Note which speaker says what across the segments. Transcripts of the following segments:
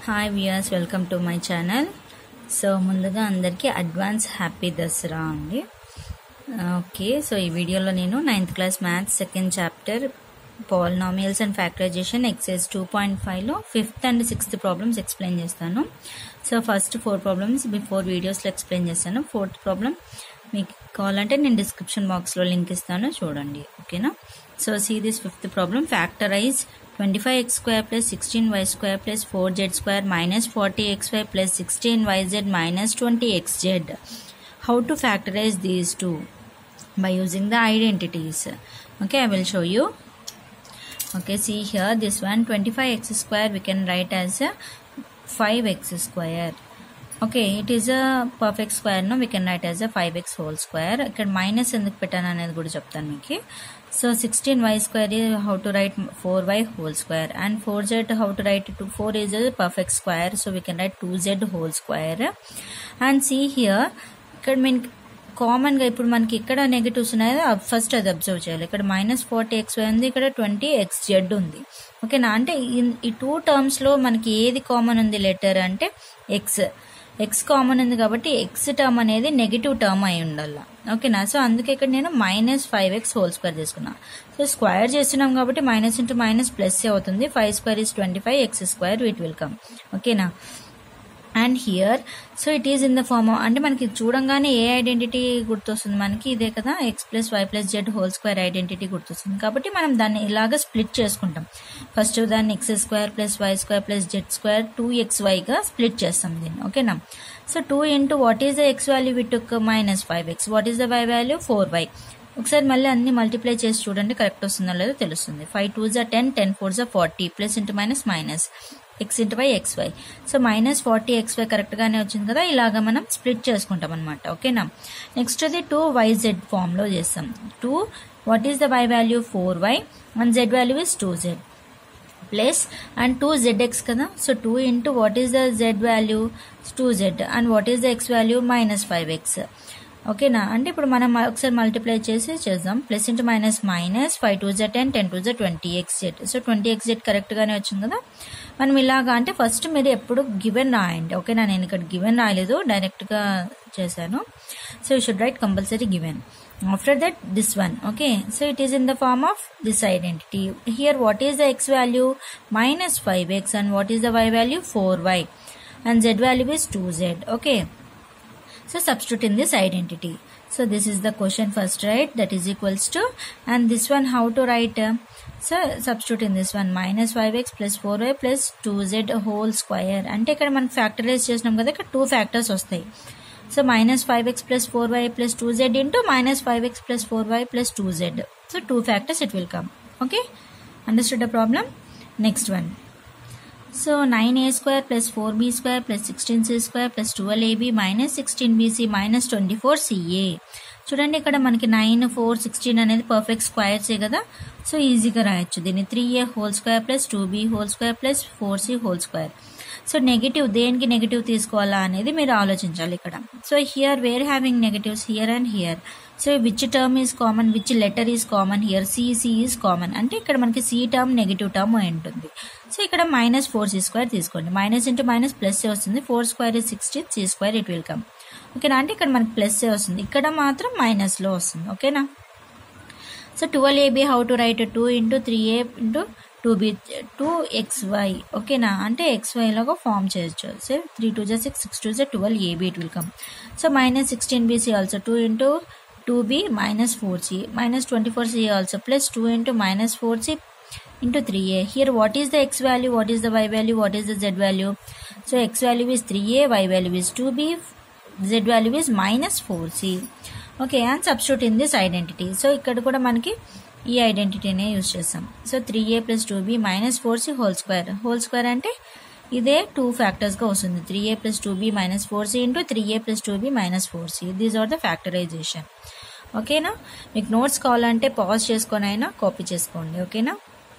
Speaker 1: Hi viewers welcome to my channel so ముందుగా అందరికీ advance happy Dasara అండి ఓకే సో ఈ వీడియోలో నేను ninth class maths second chapter polynomials and factorisation exercise two point ఫైవ్లో fifth and sixth problems explain చేస్తాను so first four problems before వీడియోస్లో explain చేస్తాను ఫోర్త్ ప్రాబ్లం మీకు కావాలంటే నేను డిస్క్రిప్షన్ బాక్స్లో లింక్ ఇస్తాను చూడండి ఓకేనా so see this fifth problem factorise twenty five x square plus sixteen y square plus four z square minus forty x y plus sixteen y z minus twenty x Z how to factorise these two by using the identities okay i will show you okay see here this one 25x square we can write as a 5x square okay it is a perfect square now we can write as a five x whole square ఇక్కడ minus ఎందుకు పెట్టాను అనేది కూడా చెప్తాను మీకు so sixteen y square how to write four y whole square and four z how to write to four is perfect square so we can write two z whole square and see here ఇక్కడ mean కామన్గా ఇప్పుడు మనకి ఇక్కడ negatives ఉన్నాయి first అది observe చేయాలి ఇక్కడ minus forty X ఉంది ఇక్కడ ట్వంటీ ఎక్స్ జెడ్ ఉంది ఓకేనా అంటే ఈ టూ టర్మ్స్లో మనకి ఏది కామన్ ఉంది లెటర్ అంటే ఎక్స్ ఎక్స్ కామన్ ఉంది కాబట్టి ఎక్స్ టర్మ్ అనేది నెగిటివ్ టర్మ్ అయి ఉండాలి ఓకేనా సో అందుకే ఇక్కడ నేను minus five x whole square చేసుకున్నా సో స్క్వేర్ చేస్తున్నాం కాబట్టి మైనస్ ఇంటూ మైనస్ ప్లస్ అవుతుంది five square is twenty five x square it will come ఓకేనా and here so it is in the form అంటే మనకి చూడంగానే ఏ ఐడెంటిటీ గుర్తొస్తుంది మనకి ఇదే కదా x plus y plus z whole square identity గుర్తొస్తుంది కాబట్టి మనం దాన్ని ఇలాగ స్ప్లిట్ చేసుకుంటాం ఫస్ట్ దాన్ని x square plus y square plus z square two x వైగా స్ప్లిట్ చేస్తాం దీన్ని ఓకేనా so two into what is the x value with minus five x what is the y value four y ఒకసారి మళ్ళీ అన్ని multiply చేసి చూడండి correct వస్తుందో లేదో తెలుస్తుంది ఫైవ్ టూ జా టెన్ టెన్ ఫోర్ జా forty plus into minus minus x into y x y so minus forty x y కరెక్ట్గానే వచ్చింది కదా ఇలాగ మనం స్ప్లిట్ చేసుకుంటాం అనమాట ఓకేనా నెక్స్ట్ అది టూ వై జెడ్ ఫామ్లో చేస్తాం two what is the y value four y and z value is two z plus and two z x కదా so two into what is the z value two z and what is the x value minus five x ఓకేనా అంటే ఇప్పుడు మనం ఒకసారి multiply చేసి చేద్దాం plus into minus minus five two z ten ten two z twenty x z so twenty x z కరెక్ట్గానే వచ్చింది కదా మనం ఇలాగా అంటే ఫస్ట్ మీరు ఎప్పుడు గివెన్ రాయండి ఓకేనా నేను ఇక్కడ గివెన్ రాయలేదు డైరెక్ట్గా చేశాను so you should write compulsory given after that this one okay so it is in the form of this identity here what is the x value minus five x and what is the y value four y and z value is 2z. Okay, so substitute in this identity. So this is the question first, right? That is equals to, and this one how to write? So substitute in this one, minus 5x plus 4y plus 2z whole square. అంటే ఇక్కడ మనం factorise చేసినాం కదా ఇక్కడ two factors వస్తాయి so minus five x plus four y plus two z into minus five x plus four y plus two z so two factors it will come okay understood the problem next one so nine a square plus four b square plus sixteen c square plus twelve ab minus sixteen bc minus twenty four ca చూడండి ఇక్కడ మనకి nine four sixteen అనేది perfect స్క్వేర్సే కదా so ఈజీగా రాయొచ్చు దీన్ని three a whole square plus two b whole square plus four c whole square so negative దేనికి negative తీసుకోవాలా అనేది మీరు ఆలోచించాలి ఇక్కడ so here where having negatives here and here so which term is common which letter is common here c c is common అంటే ఇక్కడ మనకి c term negative term ఉంటుంది సో ఇక్కడ మైనస్ ఫోర్ సి స్క్వేర్ తీసుకోండి మైనస్ ఇంటూ మైనస్ ప్లస్ వస్తుంది four square is sixteen c square it will come ఓకేనా అంటే ఇక్కడ మనకి ప్లస్ వస్తుంది ఇక్కడ మాత్రం మైనస్లో వస్తుంది ఓకేనా so twelve ab how to write two into three a into two b two x y ఓకేనా అంటే ఎక్స్ వైలాగా ఫామ్ చేయొచ్చు సో త్రీ టూ జా సిక్స్ సిక్స్ టూ జా twelve ab it will come so minus sixteen bc also two into two b minus four c minus twenty four c also plus two into minus four c into 3a here what is the x value what is the y value what is the z value so x value is 3a y value is 2b z value is minus 4c okay and substitute in this identity so ఇక్కడ కూడా మనకి ఈ ఐడెంటిటీనే use చేస్తాం so three a plus two b minus four c whole square whole square అంటే ఇదే two ఫ్యాక్టర్స్గా వస్తుంది three a plus two b minus four c into three a plus two b minus four c these are the factorisation ఓకేనా మీకు notes కావాలంటే pause చేసుకొని అయినా copy చేసుకోండి ఓకేనా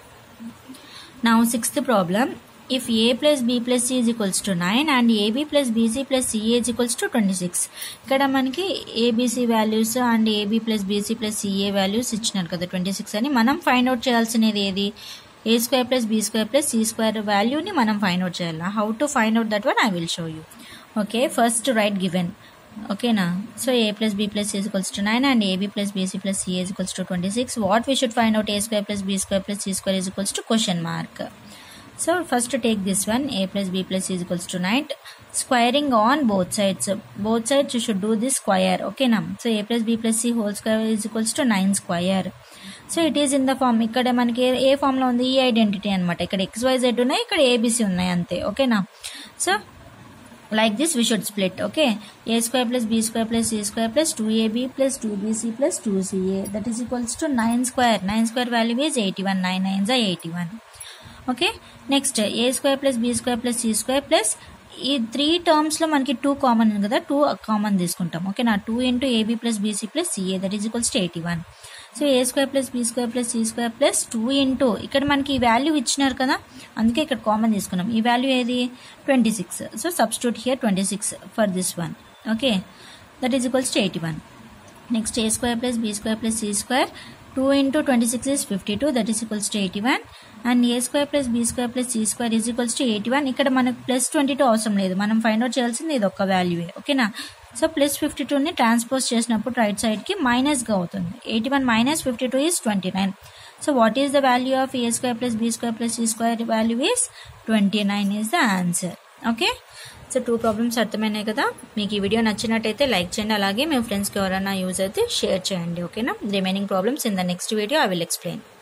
Speaker 1: Now sixth problem. If a plus b plus c is equals to 9 and ab plus bc plus ca is equals to 26 ఇక్కడ మనకి abc values and ab plus bc plus ca values ఇచ్చినారు కదా twenty six అని మనం find out చేయాల్సినది ఏది a square plus b square plus c square వాల్యూని మనం ఫైండ్ అవుట్ చేయాలి how to find out that one I will show you okay first write given ఓకేనా so a plus b plus is equals to nine and ab plus bc plus c is equals to twenty six what we should find out a square plus b square plus c square is equals to question mark so first take this one a plus b plus is equals to nine squaring on both sides both sides you should do this square ఓకేనా so a plus b plus c whole square is equals to nine square so it is in the form ఇక్కడ మనకి ఏ- ఏ ఫామ్లో ఉంది ఈ identity అనమాట ఇక్కడ X why Z ఉన్నాయి ఇక్కడ ఏబీసీ ఉన్నాయి అంతే ఓకేనా so like this we should split okay a square plus b square plus c square plus 2ab plus 2bc plus 2ca that is equals to 9 square 9 square value is 81 9 9s are 81 okay next a square plus b square plus c square plus ఈ three టర్మ్స్లో మనకి two common ఉంది కదా two common తీసుకుంటాం okay నా two into ab plus bc plus ca that is equals to eighty one so a square plus b square plus c square plus two into ఇక్కడ మనకి ఈ value ఇచ్చినారు కదా అందుకే ఇక్కడ కామన్ తీసుకున్నాం ఈ వాల్యూ ఏది twenty six so substitute here twenty six for this one okay that is equals to eighty one next a square plus b square plus c square two into twenty six is fifty two that is equals to eighty one and a square plus b square plus c square is equals to eighty one ఇక్కడ మనకు plus twenty two అవసరం లేదు మనం find out చేయాల్సింది ఇది ఒక్క వాల్యూవే ఓకేనా సో ప్లస్ ఫిఫ్టీ టూని ట్రాన్స్పోజ్ చేసినప్పుడు రైట్ సైడ్కి మైనస్గా అవుతుంది eighty one minus fifty two is twenty nine so what is the value of a square plus b square plus c square value is twenty nine is the answer okay so two problems అర్థమైనాయి కదా మీకు ఈ video నచ్చినట్టయితే like చేయండి అలాగే మీ ఫ్రెండ్స్కి ఎవరైనా use అయితే షేర్ చేయండి ఓకేనా remaining problems in the next video I will explain